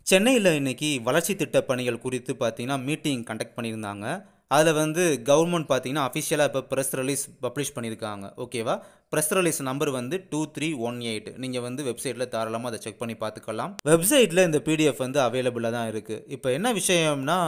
சென்னையில் இன்னைக்கு வளர்ச்சி திட்ட பணிகள் குறித்து பார்த்தீங்கன்னா மீட்டிங் கண்டக்ட் பண்ணியிருந்தாங்க அதில் வந்து கவர்மெண்ட் பார்த்தீங்கன்னா அஃபிஷியலாக இப்போ ப்ரெஸ் ரிலீஸ் பப்ளிஷ் பண்ணியிருக்காங்க ஓகேவா ப்ரெஸ் ரிலீஸ் நம்பர் வந்து டூ த்ரீ ஒன் எயிட் நீங்கள் வந்து வெப்சைட்டில் தாராளமாக அதை செக் பண்ணி பார்த்துக்கலாம் வெப்சைட்டில் இந்த பிடிஎஃப் வந்து அவைலபிளாக தான் இருக்குது இப்போ என்ன விஷயம்னா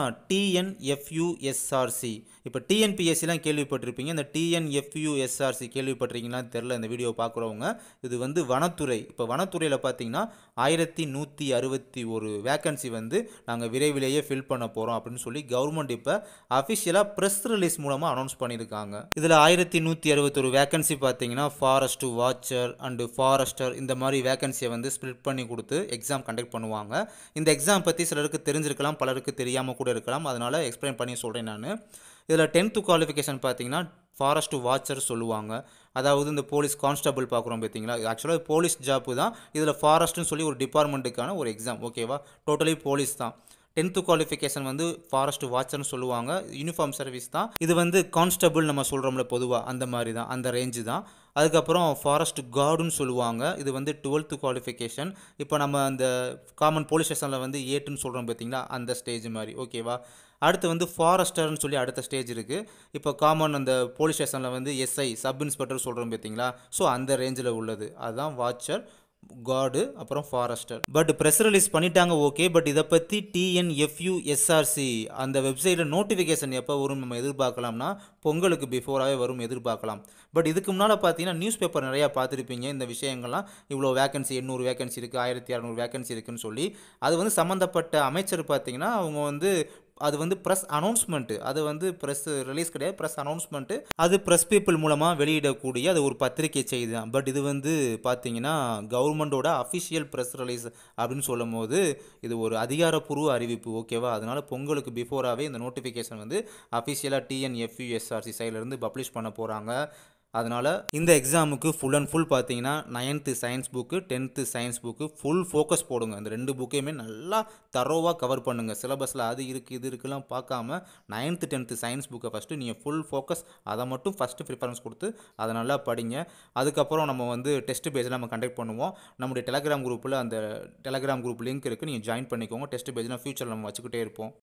டிஎன்எஃப்யூஎஸ்ஆர்சி இப்போ டிஎன்பிஎஸ்சிலாம் கேள்விப்பட்டிருப்பீங்க இந்த டிஎன்எஃப்யூஎஸ்ஆர்சி கேள்விப்பட்டிருக்கீங்களான்னு தெரில இந்த வீடியோ பார்க்குறவங்க இது வந்து வனத்துறை இப்போ வனத்துறையில் பார்த்தீங்கன்னா ஆயிரத்தி நூற்றி அறுபத்தி ஒரு வேக்கன்சி வந்து நாங்கள் விரைவிலேயே ஃபில் பண்ண போகிறோம் அப்படின்னு சொல்லி கவர்மெண்ட் இப்போ அஃபிஷியலாக ப்ரெஸ் ரிலீஸ் மூலமாக அனௌன்ஸ் பண்ணியிருக்காங்க இதில் ஆயிரத்தி நூற்றி அறுபத்தொரு வேக்கன்சி பார்த்தீங்கன்னா ஃபாரஸ்ட் வாட்சர் அண்டு ஃபாரஸ்டர் இந்த மாதிரி வேக்கன்சியை வந்து ஸ்ப்ளிட் பண்ணி கொடுத்து எக்ஸாம் கண்டக்ட் பண்ணுவாங்க இந்த எக்ஸாம் பற்றி சிலருக்கு தெரிஞ்சிருக்கலாம் பலருக்கு தெரியாமல் கூட இருக்கலாம் அதனால் எக்ஸ்பிளைன் பண்ணி சொல்கிறேன் நான் இதில் டென்த்து குவாலிஃபிகேஷன் பார்த்தீங்கன்னா ஃபாரஸ்ட் வாட்சர் சொல்லுவாங்க அதாவது இந்த போலீஸ் கான்ஸ்டபிள் பார்க்குறோம் பார்த்தீங்களா ஆக்சுவலாக போலீஸ் ஜாப்பு தான் இதில் ஃபாரஸ்ட்னு சொல்லி ஒரு டிபார்ட்மெண்ட்டுக்கான ஒரு எக்ஸாம் ஓகேவா டோட்டலி போலீஸ் தான் டென்த்து குவாலிஃபிகேஷன் வந்து ஃபாரஸ்ட் வாட்சர்னு சொல்லுவாங்க யூனிஃபார்ம் சர்வீஸ் தான் இது வந்து கான்ஸ்டபிள் நம்ம சொல்கிறோம்ல பொதுவாக அந்த மாதிரி தான் அந்த ரேஞ்சு தான் அதுக்கப்புறம் ஃபாரஸ்ட் கார்டுன்னு சொல்லுவாங்க இது வந்து டுவெல்த்து குவாலிஃபிகேஷன் இப்போ நம்ம அந்த காமன் போலீஸ் ஸ்டேஷனில் வந்து ஏட்டுன்னு சொல்கிறோம் பார்த்தீங்களா அந்த ஸ்டேஜ் மாதிரி ஓகேவா அடுத்து வந்து ஃபாரஸ்டர்னு சொல்லி அடுத்த ஸ்டேஜ் இருக்குது இப்போ காமன் அந்த போலீஸ் ஸ்டேஷனில் வந்து எஸ்ஐ சப் இன்ஸ்பெக்டர் சொல்கிறோம் பார்த்தீங்களா ஸோ அந்த ரேஞ்சில் உள்ளது அதுதான் வாட்சர் கார்டு அப்புறம் ஃபாரஸ்டர் பட் ப்ரெஸ் ரிலீஸ் பண்ணிட்டாங்க ஓகே பட் இதை பற்றி டிஎன்எஃப்யூஎஸ்ஆர்சி அந்த வெப்சைட்டில் நோட்டிஃபிகேஷன் எப்போ வரும் நம்ம எதிர்பார்க்கலாம்னா பொங்கலுக்கு பிஃபோராகவே வரும் எதிர்பார்க்கலாம் பட் இதுக்கு முன்னால் பார்த்தீங்கன்னா நியூஸ் பேப்பர் நிறையா பார்த்துருப்பீங்க இந்த விஷயங்கள்லாம் இவ்வளோ வேகன்சி எண்ணூறு வேகன்சி இருக்குது ஆயிரத்தி இரநூறு வேகன்சி இருக்குன்னு சொல்லி அது வந்து சம்மந்தப்பட்ட அமைச்சர் பார்த்தீங்கன்னா அவங்க வந்து அது வந்து ப்ரெஸ் அனௌன்ஸ்மெண்ட்டு அது வந்து ப்ரெஸ் ரிலீஸ் கிடையாது ப்ரெஸ் அனௌன்ஸ்மெண்ட்டு அது ப்ரெஸ் பீப்புள் மூலமாக வெளியிடக்கூடிய அது ஒரு பத்திரிகை செய்தி தான் பட் இது வந்து பார்த்தீங்கன்னா கவர்மெண்ட்டோட அஃபிஷியல் ப்ரெஸ் ரிலீஸ் அப்படின்னு சொல்லும் போது இது ஒரு அதிகாரப்பூர்வ அறிவிப்பு ஓகேவா அதனால் பொங்கலுக்கு பிஃபோராகவே இந்த நோட்டிஃபிகேஷன் வந்து அஃபிஷியலாக டிஎன்எஃப்யூஎஸ்ஆர்சி சைட்லேருந்து பப்ளிஷ் பண்ண போகிறாங்க அதனால் இந்த எக்ஸாமுக்கு ஃபுல் அண்ட் ஃபுல் பார்த்தீங்கன்னா ninth science book tenth science book full focus போடுங்க இந்த ரெண்டு புக்கையுமே நல்லா தரோவாக கவர் பண்ணுங்கள் சிலபஸில் அது இருக்குது இது இருக்குலாம் பார்க்காம நைன்த்து டென்த்து சயின்ஸ் புக்கை ஃபஸ்ட்டு நீங்கள் ஃபுல் ஃபோக்கஸ் அதை மட்டும் ஃபஸ்ட்டு ப்ரிஃபரன்ஸ் கொடுத்து அதை நல்லா படிங்க அதுக்கப்புறம் நம்ம வந்து டெஸ்ட் பேஜில் நம்ம கண்டக்ட் பண்ணுவோம் நம்முடைய டெலகிராம் குரூப்பில் அந்த டெலகிராம் குரூப் லிங்க் இருக்குது நீங்கள் ஜாயின் பண்ணிக்கோங்க டெஸ்ட் பேஜ்லாம் ஃபியூச்சரில் நம்ம வச்சுக்கிட்டே இருப்போம்